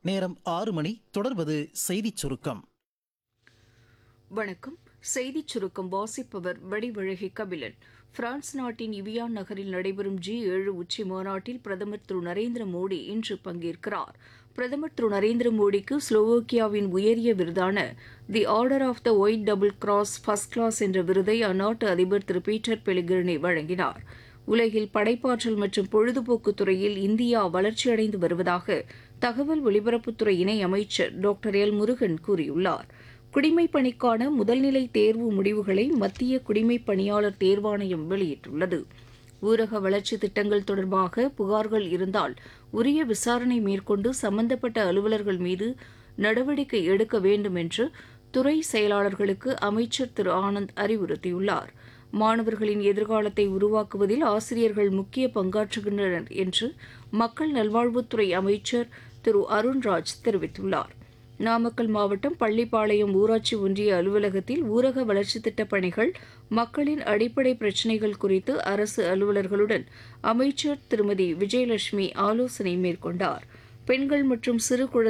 நேரம் ஆறு மணி தொடர்வது செய்திச் சுருக்கம் வணக்கம் செய்திச் சுருக்கம் வாசிப்பவர் வடிவழகி கபிலன் பிரான்ஸ் நாட்டின் இவியான் நகரில் நடைபெறும் ஜி ஏழு உச்சி மாநாட்டில் பிரதமர் திரு நரேந்திர மோடி இன்று பங்கேற்கிறார் பிரதமர் திரு நரேந்திர மோடிக்கு ஸ்லோவோக்கியாவின் உயரிய விருதான the order of the white double cross first class என்ற விருதை அந்நாட்டு அதிபர் திரு பீட்டர் பெலிகிரினி வழங்கினார் உலகில் படைப்பாற்றல் மற்றும் பொழுதுபோக்கு துறையில் இந்தியா வளர்ச்சியடைந்து வருவதாக தகவல் ஒலிபரப்புத்துறை இணை அமைச்சர் டாக்டர் எல் முருகன் கூறியுள்ளார் குடிமைப் பணிக்கான முதல்நிலை தேர்வு முடிவுகளை மத்திய குடிமைப் பணியாளர் தேர்வாணையம் வெளியிட்டுள்ளது ஊரக வளர்ச்சி திட்டங்கள் தொடர்பாக புகார்கள் இருந்தால் உரிய விசாரணை மேற்கொண்டு சம்பந்தப்பட்ட அலுவலர்கள் மீது நடவடிக்கை எடுக்க வேண்டும் என்று துறை செயலாளர்களுக்கு அமைச்சர் திரு ஆனந்த் அறிவுறுத்தியுள்ளார் மாணவர்களின் எதிர்காலத்தை உருவாக்குவதில் ஆசிரியர்கள் முக்கிய பங்காற்றுகின்றனர் என்று மக்கள் நல்வாழ்வுத்துறை அமைச்சர் திரு அருண்ராஜ் தெரிவித்துள்ளார் நாமக்கல் மாவட்டம் பள்ளிப்பாளையம் ஊராட்சி ஒன்றிய அலுவலகத்தில் ஊரக வளர்ச்சித் திட்டப் பணிகள் மக்களின் அடிப்படை பிரச்சினைகள் குறித்து அரசு அலுவலர்களுடன் அமைச்சர் திருமதி விஜயலட்சுமி ஆலோசனை மேற்கொண்டார் பெண்கள் மற்றும் சிறு குழந்தை